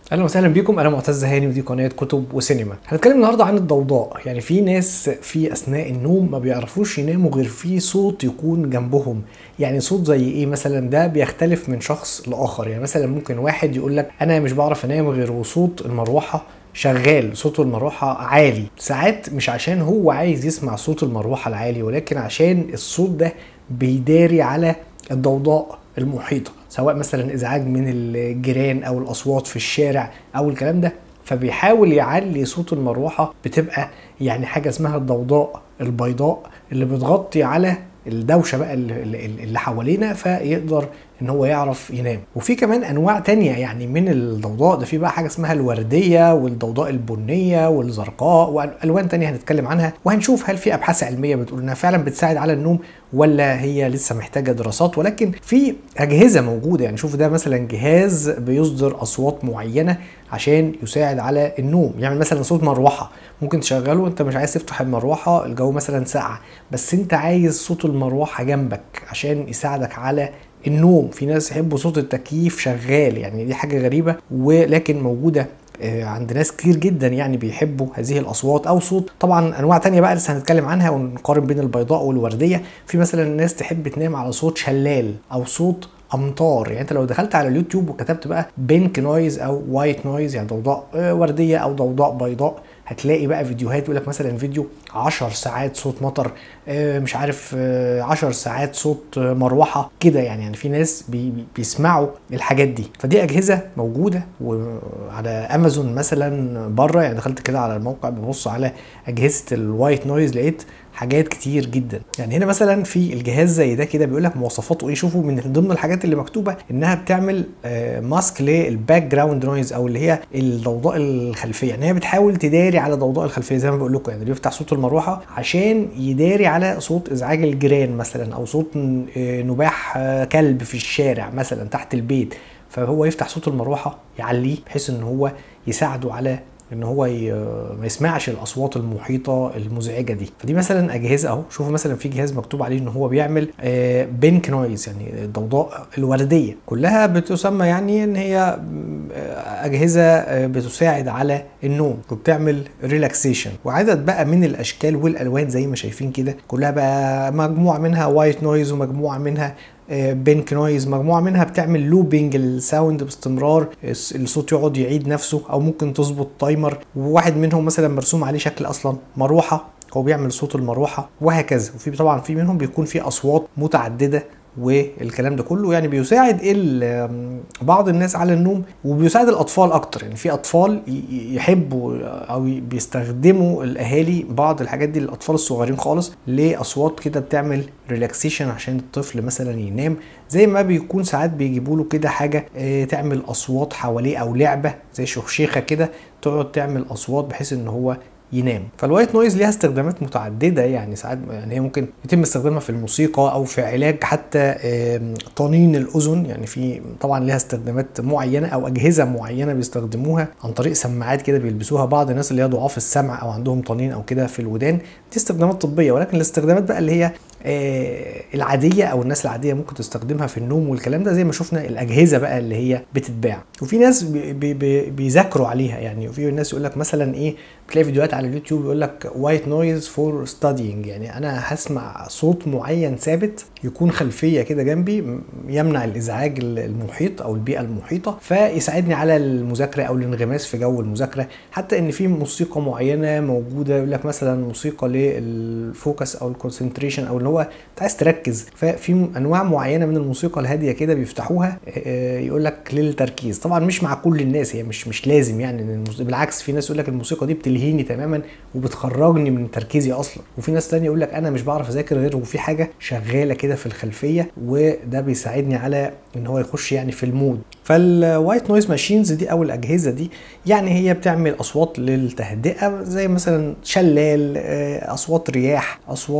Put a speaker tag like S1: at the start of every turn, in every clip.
S1: اهلا وسهلا بيكم انا معتز هاني ودي قناه كتب وسينما هنتكلم النهارده عن الضوضاء يعني في ناس في اثناء النوم ما بيعرفوش يناموا غير في صوت يكون جنبهم يعني صوت زي ايه مثلا ده بيختلف من شخص لاخر يعني مثلا ممكن واحد يقول لك انا مش بعرف انام غير وصوت المروحه شغال صوت المروحة عالي ساعات مش عشان هو عايز يسمع صوت المروحة العالي ولكن عشان الصوت ده بيداري على الضوضاء المحيطة سواء مثلا ازعاج من الجيران او الاصوات في الشارع او الكلام ده فبيحاول يعلي صوت المروحة بتبقى يعني حاجة اسمها الضوضاء البيضاء اللي بتغطي على الدوشه بقى اللي, اللي حوالينا فيقدر ان هو يعرف ينام وفي كمان انواع تانية يعني من الضوضاء ده في بقى حاجه اسمها الورديه والضوضاء البنيه والزرقاء والوان تانية هنتكلم عنها وهنشوف هل في ابحاث علميه بتقول انها فعلا بتساعد على النوم ولا هي لسه محتاجه دراسات ولكن في اجهزه موجوده يعني شوف ده مثلا جهاز بيصدر اصوات معينه عشان يساعد على النوم يعمل مثلا صوت مروحه ممكن تشغله انت مش عايز تفتح المروحه الجو مثلا ساقع بس انت عايز صوت المروحه جنبك عشان يساعدك على النوم في ناس يحبوا صوت التكييف شغال يعني دي حاجه غريبه ولكن موجوده عند ناس كتير جدا يعني بيحبوا هذه الاصوات او صوت طبعا انواع تانية بقى لسه هنتكلم عنها ونقارن بين البيضاء والورديه في مثلا ناس تحب تنام على صوت شلال او صوت امطار يعني انت لو دخلت على اليوتيوب وكتبت بقى بينك نويز او وايت نويز يعني ضوضاء ورديه او ضوضاء بيضاء هتلاقي بقى فيديوهات يقول لك مثلا فيديو 10 ساعات صوت مطر مش عارف 10 ساعات صوت مروحه كده يعني يعني في ناس بي بيسمعوا الحاجات دي فدي اجهزه موجوده وعلى امازون مثلا بره يعني دخلت كده على الموقع ببص على اجهزه الوايت نويز لقيت حاجات كتير جدا يعني هنا مثلا في الجهاز زي ده كده بيقول لك مواصفاته ايه شوفوا من ضمن الحاجات اللي مكتوبه انها بتعمل ماسك للباك جراوند نويز او اللي هي الضوضاء الخلفيه يعني هي بتحاول تداري على ضوضاء الخلفيه زي ما بقول لكم يعني بيفتح صوت المروحه عشان يداري على صوت ازعاج الجيران مثلا او صوت نباح كلب في الشارع مثلا تحت البيت فهو يفتح صوت المروحه يعليه بحيث ان هو يساعده على ان هو ما يسمعش الاصوات المحيطه المزعجه دي فدي مثلا اجهزه اهو شوفوا مثلا في جهاز مكتوب عليه ان هو بيعمل بينك نويز يعني الضوضاء الورديه كلها بتسمى يعني ان هي اجهزه بتساعد على النوم وبتعمل ريلاكسيشن وعدد بقى من الاشكال والالوان زي ما شايفين كده كلها بقى مجموعه منها وايت نويز ومجموعه منها بينك نويز مجموعه منها بتعمل لوبينج الساوند باستمرار الصوت يقعد يعيد نفسه او ممكن تظبط تايمر وواحد منهم مثلا مرسوم عليه شكل اصلا مروحه هو بيعمل صوت المروحه وهكذا وفي طبعا في منهم بيكون في اصوات متعدده والكلام ده كله يعني بيساعد بعض الناس على النوم وبيساعد الاطفال اكتر يعني في اطفال يحبوا او بيستخدموا الاهالي بعض الحاجات دي للاطفال الصغيرين خالص لاصوات كده بتعمل ريلاكسيشن عشان الطفل مثلا ينام زي ما بيكون ساعات بيجيبوا له كده حاجه تعمل اصوات حواليه او لعبه زي شخشيخه كده تقعد تعمل اصوات بحيث ان هو ينام فالوايت نويز ليها استخدامات متعدده يعني ساعات يعني هي ممكن يتم استخدامها في الموسيقى او في علاج حتى طنين الاذن يعني في طبعا ليها استخدامات معينه او اجهزه معينه بيستخدموها عن طريق سماعات كده بيلبسوها بعض الناس اللي هي ضعاف السمع او عندهم طنين او كده في الودان دي استخدامات طبيه ولكن الاستخدامات بقى اللي هي آه العاديه او الناس العاديه ممكن تستخدمها في النوم والكلام ده زي ما شفنا الاجهزه بقى اللي هي بتتباع وفي ناس بي بي بيذاكروا عليها يعني وفي ناس يقول لك مثلا ايه بتلاقي فيديوهات على اليوتيوب يقول لك وايت نويز فور ستادينج يعني انا هسمع صوت معين ثابت يكون خلفيه كده جنبي يمنع الازعاج المحيط او البيئه المحيطه فيساعدني على المذاكره او الانغماس في جو المذاكره حتى ان في موسيقى معينه موجوده يقول لك مثلا موسيقى للفوكس او الكونسنتريشن او اللي هو انت عايز تركز ففي انواع معينه من الموسيقى الهاديه كده بيفتحوها يقول لك للتركيز طبعا مش مع كل الناس هي مش مش لازم يعني بالعكس في ناس يقول لك الموسيقى دي بتلهيني تماما وبتخرجني من تركيزي اصلا وفي ناس تانية يقول لك انا مش بعرف اذاكر غير وفي حاجه شغاله كده في الخلفيه وده بيساعدني على ان هو يخش يعني في المود فالوايت نويز ماشينز دي او الاجهزه دي يعني هي بتعمل اصوات للتهدئه زي مثلا شلال اصوات رياح اصوات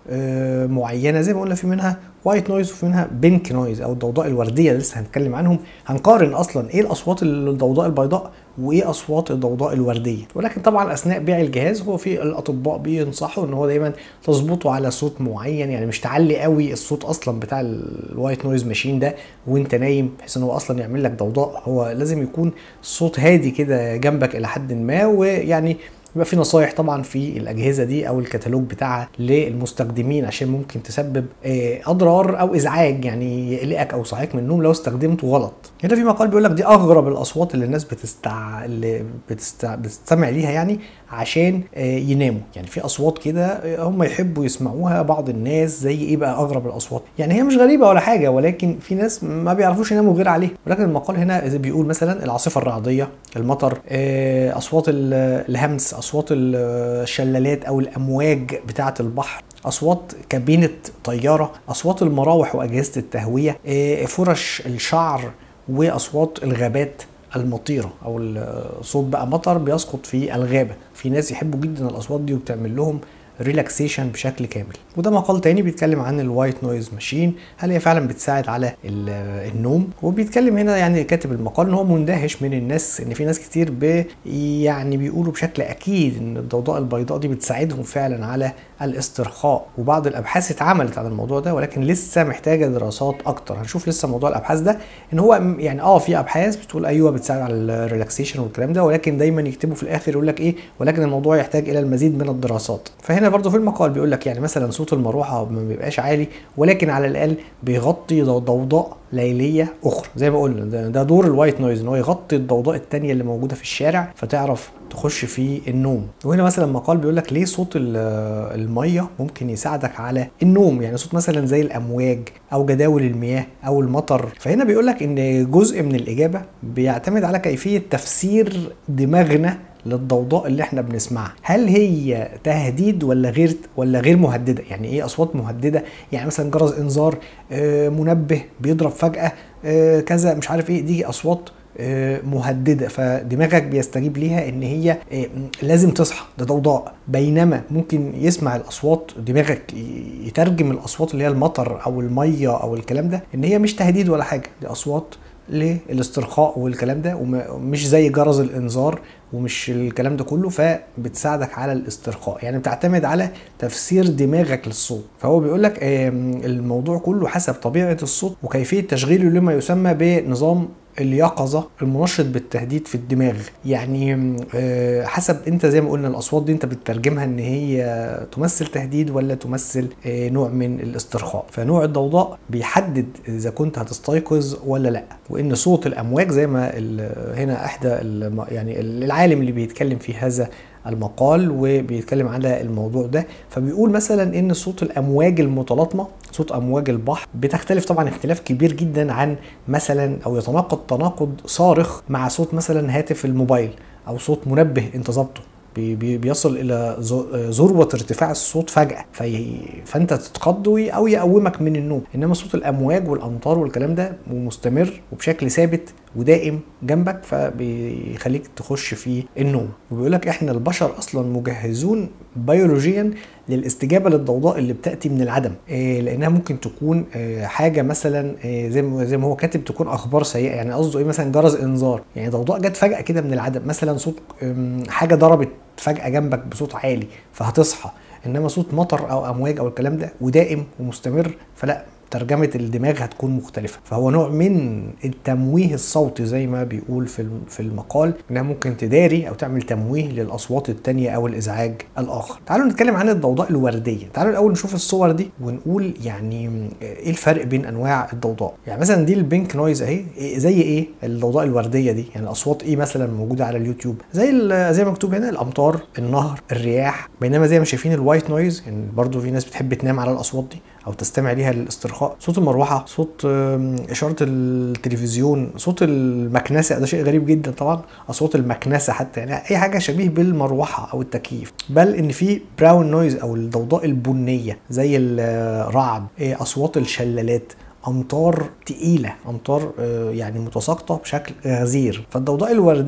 S1: آه، معينه زي ما قلنا في منها وايت نويز وفي منها بينك نويز او الضوضاء الورديه اللي لسه هنتكلم عنهم هنقارن اصلا ايه الاصوات الضوضاء البيضاء وايه اصوات الضوضاء الورديه ولكن طبعا اثناء بيع الجهاز هو في الاطباء بينصحوا ان هو دايما تظبطه على صوت معين يعني مش تعلي قوي الصوت اصلا بتاع الوايت نويز ماشين ده وانت نايم بحيث ان هو اصلا يعمل لك ضوضاء هو لازم يكون صوت هادي كده جنبك الى حد ما ويعني يبقى في نصايح طبعا في الاجهزه دي او الكتالوج بتاعها للمستخدمين عشان ممكن تسبب آه، اضرار او ازعاج يعني يقلقك او يصحيك من النوم لو استخدمته غلط هنا في مقال بيقول لك دي اغرب الاصوات اللي الناس بتستع... اللي بتستع... بتستمع ليها يعني عشان آه، يناموا يعني في اصوات كده آه، هم يحبوا يسمعوها بعض الناس زي ايه بقى اغرب الاصوات يعني هي مش غريبه ولا حاجه ولكن في ناس ما بيعرفوش يناموا غير عليها ولكن المقال هنا زي بيقول مثلا العاصفه الرعديه المطر آه، اصوات ال- الهمس اصوات الشلالات او الامواج بتاعه البحر اصوات كابينه طياره اصوات المراوح واجهزه التهويه آه، فرش الشعر واصوات الغابات المطيره او الصوت بقى مطر بيسقط في الغابه في ناس يحبوا جدا الاصوات دي وبتعمل لهم ريلاكسيشن بشكل كامل وده مقال تاني بيتكلم عن الوايت نويز ماشين هل هي فعلا بتساعد على ال- النوم وبيتكلم هنا يعني كاتب المقال ان هو مندهش من الناس ان في ناس كتير بي يعني بيقولوا بشكل اكيد ان الضوضاء البيضاء دي بتساعدهم فعلا على الاسترخاء وبعض الابحاث اتعملت عن الموضوع ده ولكن لسه محتاجه دراسات اكتر هنشوف لسه موضوع الابحاث ده ان هو م- يعني اه في ابحاث بتقول ايوه بتساعد على الريلاكسيشن والكلام ده ولكن دايما يكتبوا في الاخر يقول لك ايه ولكن الموضوع يحتاج الى المزيد من الدراسات فهنا برضو في المقال بيقول لك يعني مثلا صوت المروحه ما بيبقاش عالي ولكن على الاقل بيغطي ضو- ضوضاء ليليه اخرى زي ما قلنا ده, ده دور الوايت نويز ان هو يغطي الضوضاء التانية اللي موجوده في الشارع فتعرف تخش في النوم وهنا مثلا مقال بيقول لك ليه صوت ال- الميه ممكن يساعدك على النوم يعني صوت مثلا زي الامواج او جداول المياه او المطر فهنا بيقول لك ان جزء من الاجابه بيعتمد على كيفيه تفسير دماغنا للضوضاء اللي احنا بنسمعها هل هي تهديد ولا غير ولا غير مهدده يعني ايه اصوات مهدده يعني مثلا جرس انذار آه، منبه بيضرب فجاه آه، كذا مش عارف ايه دي اصوات آه، مهدده فدماغك بيستجيب ليها ان هي آه، لازم تصحى ده ضوضاء بينما ممكن يسمع الاصوات دماغك ي- يترجم الاصوات اللي هي المطر او الميه او الكلام ده ان هي مش تهديد ولا حاجه دي اصوات للاسترخاء والكلام ده ومش زي جرس الانذار ومش الكلام ده كله فبتساعدك على الاسترخاء يعني بتعتمد على تفسير دماغك للصوت فهو بيقول لك الموضوع كله حسب طبيعه الصوت وكيفيه تشغيله لما يسمى بنظام اليقظه المنشط بالتهديد في الدماغ يعني آه، حسب انت زي ما قلنا الاصوات دي انت بتترجمها ان هي تمثل تهديد ولا تمثل آه، نوع من الاسترخاء فنوع الضوضاء بيحدد اذا كنت هتستيقظ ولا لا وان صوت الامواج زي ما ال- هنا احدى الم- يعني العالم اللي بيتكلم في هذا المقال وبيتكلم على الموضوع ده فبيقول مثلا ان صوت الامواج المتلاطمه صوت امواج البحر بتختلف طبعا اختلاف كبير جدا عن مثلا او يتناقض تناقض صارخ مع صوت مثلا هاتف الموبايل او صوت منبه انت ظابطه بي- بي- بيصل الى ذ- ذروه ارتفاع الصوت فجاه في فانت تتخض وي- او يقومك من النوم انما صوت الامواج والامطار والكلام ده مستمر وبشكل ثابت ودائم جنبك فبيخليك تخش في النوم وبيقول لك احنا البشر اصلا مجهزون بيولوجيا للاستجابه للضوضاء اللي بتاتي من العدم إيه لانها ممكن تكون إيه حاجه مثلا إيه زي ما زي ما هو كاتب تكون اخبار سيئه يعني قصده ايه مثلا جرس انذار يعني ضوضاء جت فجاه كده من العدم مثلا صوت أم، حاجه ضربت فجاه جنبك بصوت عالي فهتصحى انما صوت مطر او امواج او الكلام ده ودائم ومستمر فلا ترجمة الدماغ هتكون مختلفة فهو نوع من التمويه الصوتي زي ما بيقول في الم- في المقال انها ممكن تداري او تعمل تمويه للاصوات التانية او الازعاج الاخر تعالوا نتكلم عن الضوضاء الوردية تعالوا الاول نشوف الصور دي ونقول يعني ايه الفرق بين انواع الضوضاء يعني مثلا دي البينك نويز اهي إيه- زي ايه الضوضاء الوردية دي يعني الاصوات ايه مثلا موجودة على اليوتيوب زي ال- زي ما مكتوب هنا الامطار النهر الرياح بينما زي ما شايفين الوايت نويز يعني برضو في ناس بتحب تنام على الاصوات دي او تستمع ليها للاسترخاء صوت المروحه صوت آم، اشاره التلفزيون صوت المكنسه ده شيء غريب جدا طبعا اصوات المكنسه حتى يعني اي حاجه شبيه بالمروحه او التكييف بل ان في براون نويز او الضوضاء البنيه زي الرعد إيه، اصوات الشلالات امطار تقيله امطار آه، يعني متساقطه بشكل غزير فالضوضاء الورديه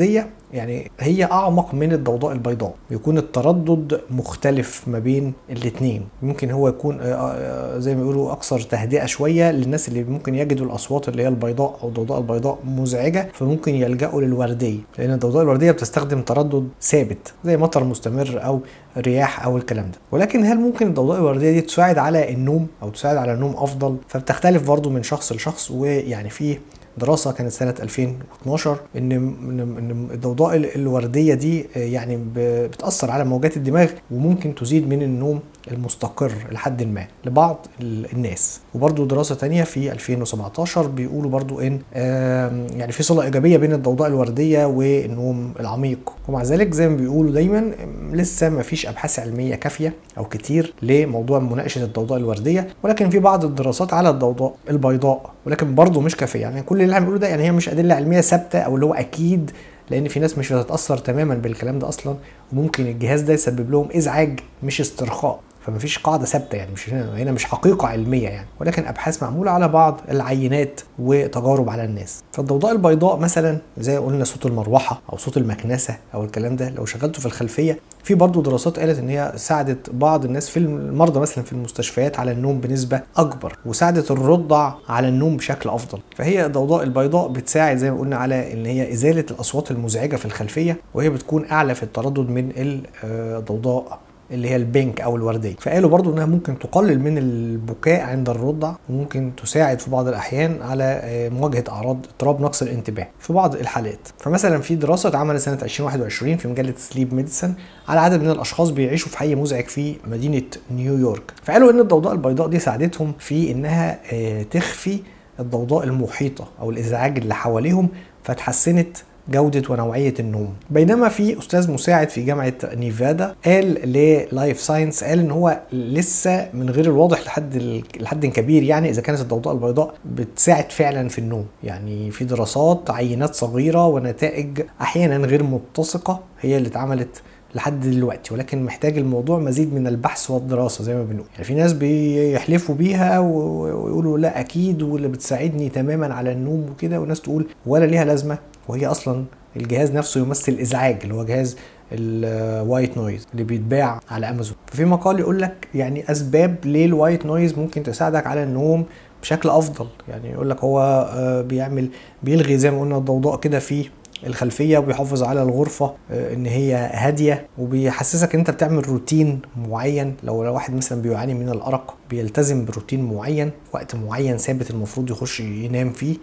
S1: يعني هي اعمق من الضوضاء البيضاء بيكون التردد مختلف ما بين الاثنين ممكن هو يكون آه، آه، زي ما بيقولوا اكثر تهدئه شويه للناس اللي ممكن يجدوا الاصوات اللي هي البيضاء او الضوضاء البيضاء مزعجه فممكن يلجأوا للورديه لان الضوضاء الورديه بتستخدم تردد ثابت زي مطر مستمر او رياح او الكلام ده ولكن هل ممكن الضوضاء الورديه دي تساعد على النوم او تساعد على النوم افضل فبتختلف برضو من شخص لشخص ويعني في دراسه كانت سنه 2012 ان ان إن الضوضاء الورديه دي آه، يعني ب- بتاثر على موجات الدماغ وممكن تزيد من النوم المستقر لحد ما لبعض ال- الناس وبرضو دراسة تانية في 2017 بيقولوا برضو ان آم، يعني في صلة ايجابية بين الضوضاء الوردية والنوم العميق ومع ذلك زي ما بيقولوا دايما آم، لسه ما فيش ابحاث علمية كافية او كتير لموضوع مناقشة الضوضاء الوردية ولكن في بعض الدراسات على الضوضاء البيضاء ولكن برضو مش كافية يعني كل اللي احنا بنقوله ده يعني هي مش ادلة علمية ثابتة او اللي هو اكيد لان في ناس مش هتتاثر تماما بالكلام ده اصلا وممكن الجهاز ده يسبب لهم ازعاج مش استرخاء فمفيش قاعده ثابته يعني مش هنا هنا مش حقيقه علميه يعني ولكن ابحاث معموله على بعض العينات وتجارب على الناس فالضوضاء البيضاء مثلا زي قلنا صوت المروحه او صوت المكنسه او الكلام ده لو شغلته في الخلفيه في برضه دراسات قالت ان هي ساعدت بعض الناس في المرضى مثلا في المستشفيات على النوم بنسبه اكبر وساعدت الرضع على النوم بشكل افضل فهي الضوضاء البيضاء بتساعد زي ما قلنا على ان هي ازاله الاصوات المزعجه في الخلفيه وهي بتكون اعلى في التردد من الضوضاء اللي هي البينك او الورديه فقالوا برضو انها ممكن تقلل من البكاء عند الرضع وممكن تساعد في بعض الاحيان على آه، مواجهه اعراض اضطراب نقص الانتباه في بعض الحالات فمثلا في دراسه اتعملت سنه 2021 في مجله سليب ميديسن على عدد من الاشخاص بيعيشوا في حي مزعج في مدينه نيويورك فقالوا ان الضوضاء البيضاء دي ساعدتهم في انها آه، تخفي الضوضاء المحيطه او الازعاج اللي حواليهم فتحسنت جودة ونوعية النوم بينما في أستاذ مساعد في جامعة نيفادا قال للايف ساينس قال إن هو لسه من غير الواضح لحد ال- لحد كبير يعني إذا كانت الضوضاء البيضاء بتساعد فعلا في النوم يعني في دراسات عينات صغيرة ونتائج أحيانا غير متسقة هي اللي اتعملت لحد دلوقتي ولكن محتاج الموضوع مزيد من البحث والدراسه زي ما بنقول يعني في ناس بيحلفوا بيها و- ويقولوا لا اكيد واللي بتساعدني تماما على النوم وكده وناس تقول ولا ليها لازمه وهي اصلا الجهاز نفسه يمثل ازعاج اللي هو جهاز الوايت نويز اللي بيتباع على امازون ففي مقال يقول لك يعني اسباب ليه الوايت نويز ممكن تساعدك على النوم بشكل افضل يعني يقول لك هو آه، بيعمل بيلغي زي ما قلنا الضوضاء كده في الخلفيه وبيحافظ على الغرفه آه، ان هي هاديه وبيحسسك ان انت بتعمل روتين معين لو لو واحد مثلا بيعاني من الارق بيلتزم بروتين معين وقت معين ثابت المفروض يخش ينام فيه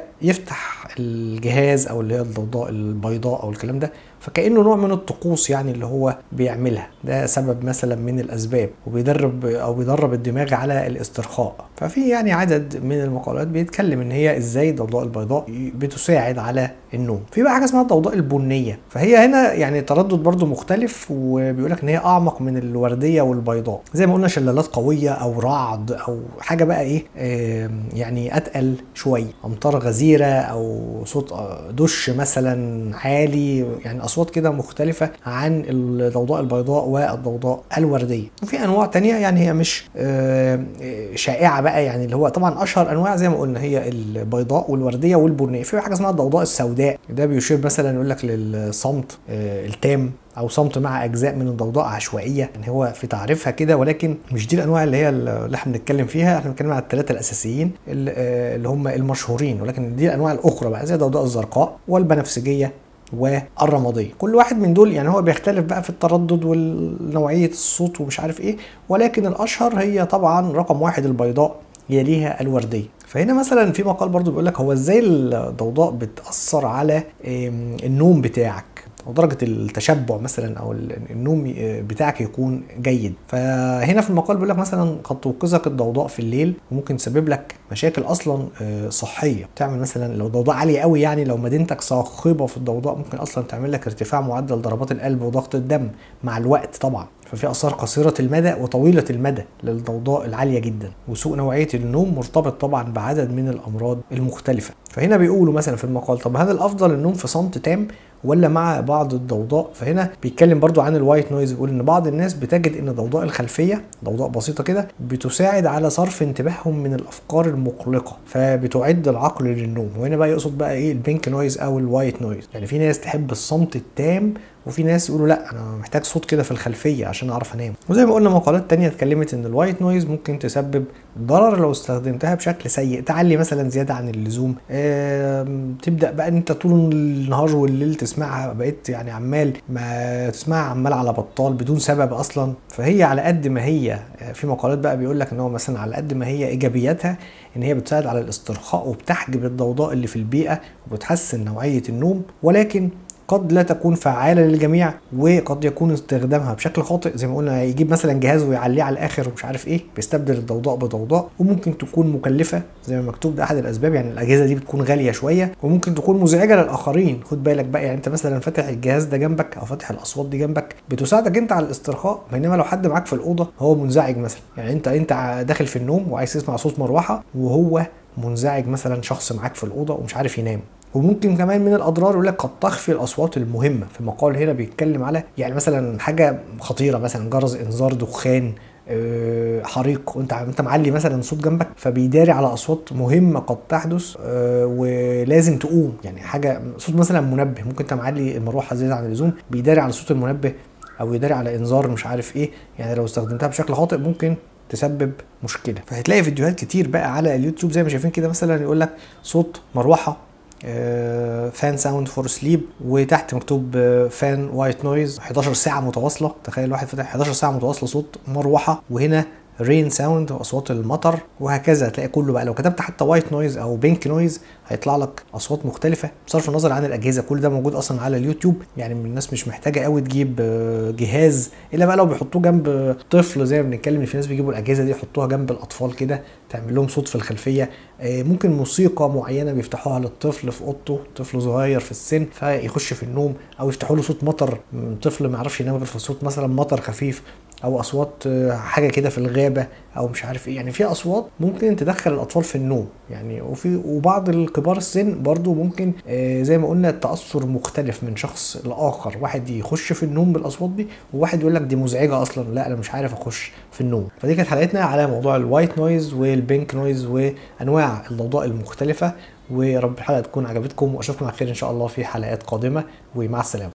S1: فيفتح الجهاز او اللي هي الضوضاء البيضاء او الكلام ده فكانه نوع من الطقوس يعني اللي هو بيعملها ده سبب مثلا من الاسباب وبيدرب او بيدرب الدماغ على الاسترخاء ففي يعني عدد من المقالات بيتكلم ان هي ازاي الضوضاء البيضاء بتساعد على النوم في بقى حاجه اسمها الضوضاء البنيه فهي هنا يعني تردد برضو مختلف وبيقول لك ان هي اعمق من الورديه والبيضاء زي ما قلنا شلالات قويه او رعد او حاجه بقى ايه آم، يعني اتقل شويه امطار غزيره او صوت آه، دش مثلا عالي يعني اصوات كده مختلفه عن الضوضاء البيضاء والضوضاء الورديه وفي انواع تانية يعني هي مش آه، آه، شائعه بقى يعني اللي هو طبعا اشهر انواع زي ما قلنا هي البيضاء والورديه والبنيه في حاجه اسمها الضوضاء السوداء ده بيشير مثلا يقول لك للصمت آه، التام او صمت مع اجزاء من الضوضاء عشوائيه يعني هو في تعريفها كده ولكن مش دي الانواع اللي هي اللي احنا بنتكلم فيها احنا بنتكلم على الثلاثه الاساسيين اللي آه، اللي هم المشهورين ولكن دي الانواع الاخرى بقى زي الضوضاء الزرقاء والبنفسجيه والرماديه كل واحد من دول يعني هو بيختلف بقى في التردد ونوعيه الصوت ومش عارف ايه ولكن الاشهر هي طبعا رقم واحد البيضاء يليها الورديه فهنا مثلا في مقال برضو بيقول لك هو ازاي الضوضاء بتاثر على آم، النوم بتاعك او درجه التشبع مثلا او ال- النوم بتاعك يكون جيد فهنا في المقال بيقول لك مثلا قد توقظك الضوضاء في الليل وممكن تسبب لك مشاكل اصلا آه، صحيه تعمل مثلا لو ضوضاء عاليه قوي يعني لو مدينتك صاخبه في الضوضاء ممكن اصلا تعمل لك ارتفاع معدل ضربات القلب وضغط الدم مع الوقت طبعا ففي اثار قصيره المدى وطويله المدى للضوضاء العاليه جدا وسوء نوعيه النوم مرتبط طبعا بعدد من الامراض المختلفه فهنا بيقولوا مثلا في المقال طب هل الافضل النوم في صمت تام ولا مع بعض الضوضاء فهنا بيتكلم برضو عن الوايت نويز بيقول ان بعض الناس بتجد ان ضوضاء الخلفيه ضوضاء بسيطه كده بتساعد على صرف انتباههم من الافكار المقلقه فبتعد العقل للنوم وهنا بقى يقصد بقى ايه البينك نويز او الوايت نويز يعني في ناس تحب الصمت التام وفي ناس يقولوا لا انا محتاج صوت كده في الخلفيه عشان اعرف انام وزي ما قلنا مقالات تانية اتكلمت ان الوايت نويز ممكن تسبب ضرر لو استخدمتها بشكل سيء تعلي مثلا زياده عن اللزوم تبدا بقى ان انت طول النهار والليل تسمعها بقيت يعني عمال ما تسمعها عمال على بطال بدون سبب اصلا فهي على قد ما هي في مقالات بقى بيقول لك ان هو مثلا على قد ما هي ايجابياتها ان هي بتساعد على الاسترخاء وبتحجب الضوضاء اللي في البيئه وبتحسن نوعيه النوم ولكن قد لا تكون فعالة للجميع وقد يكون استخدامها بشكل خاطئ زي ما قلنا يجيب مثلا جهاز ويعليه على الاخر ومش عارف ايه بيستبدل الضوضاء بضوضاء وممكن تكون مكلفة زي ما مكتوب ده احد الاسباب يعني الاجهزة دي بتكون غالية شوية وممكن تكون مزعجة للاخرين خد بالك بقى يعني انت مثلا فاتح الجهاز ده جنبك او فاتح الاصوات دي جنبك بتساعدك انت على الاسترخاء بينما لو حد معاك في الاوضة هو منزعج مثلا يعني انت انت داخل في النوم وعايز تسمع صوت مروحة وهو منزعج مثلا شخص معاك في الاوضه ومش عارف ينام وممكن كمان من الاضرار يقول لك قد تخفي الاصوات المهمه في مقال هنا بيتكلم على يعني مثلا حاجه خطيره مثلا جرس انذار دخان حريق وانت انت معلي مثلا صوت جنبك فبيداري على اصوات مهمه قد تحدث ولازم تقوم يعني حاجه صوت مثلا منبه ممكن انت معلي المروحه زياده عن اللزوم بيداري على صوت المنبه او يداري على انذار مش عارف ايه يعني لو استخدمتها بشكل خاطئ ممكن تسبب مشكله فهتلاقي فيديوهات كتير بقى على اليوتيوب زي ما شايفين كده مثلا يقول لك صوت مروحه فان ساوند فور سليب وتحت مكتوب فان وايت نويز 11 ساعه متواصله تخيل واحد فاتح 11 ساعه متواصله صوت مروحه وهنا رين ساوند واصوات المطر وهكذا هتلاقي كله بقى لو كتبت حتى وايت نويز او بينك نويز هيطلع لك اصوات مختلفه بصرف النظر عن الاجهزه كل ده موجود اصلا على اليوتيوب يعني الناس مش محتاجه قوي تجيب جهاز الا بقى لو بيحطوه جنب طفل زي ما بنتكلم في ناس بيجيبوا الاجهزه دي يحطوها جنب الاطفال كده تعمل لهم صوت في الخلفيه ممكن موسيقى معينه بيفتحوها للطفل في اوضته طفل صغير في السن فيخش في النوم او يفتحوا له صوت مطر طفل ما يعرفش ينام غير في صوت مثلا مطر خفيف او اصوات حاجه كده في الغابه او مش عارف ايه يعني في اصوات ممكن تدخل الاطفال في النوم يعني وفي وبعض الكبار السن برضو ممكن زي ما قلنا التاثر مختلف من شخص لاخر واحد يخش في النوم بالاصوات دي وواحد يقول لك دي مزعجه اصلا لا انا مش عارف اخش في النوم فدي كانت حلقتنا على موضوع الوايت نويز والبينك نويز وانواع الضوضاء المختلفه ويا رب الحلقه تكون عجبتكم واشوفكم على خير ان شاء الله في حلقات قادمه ومع السلامه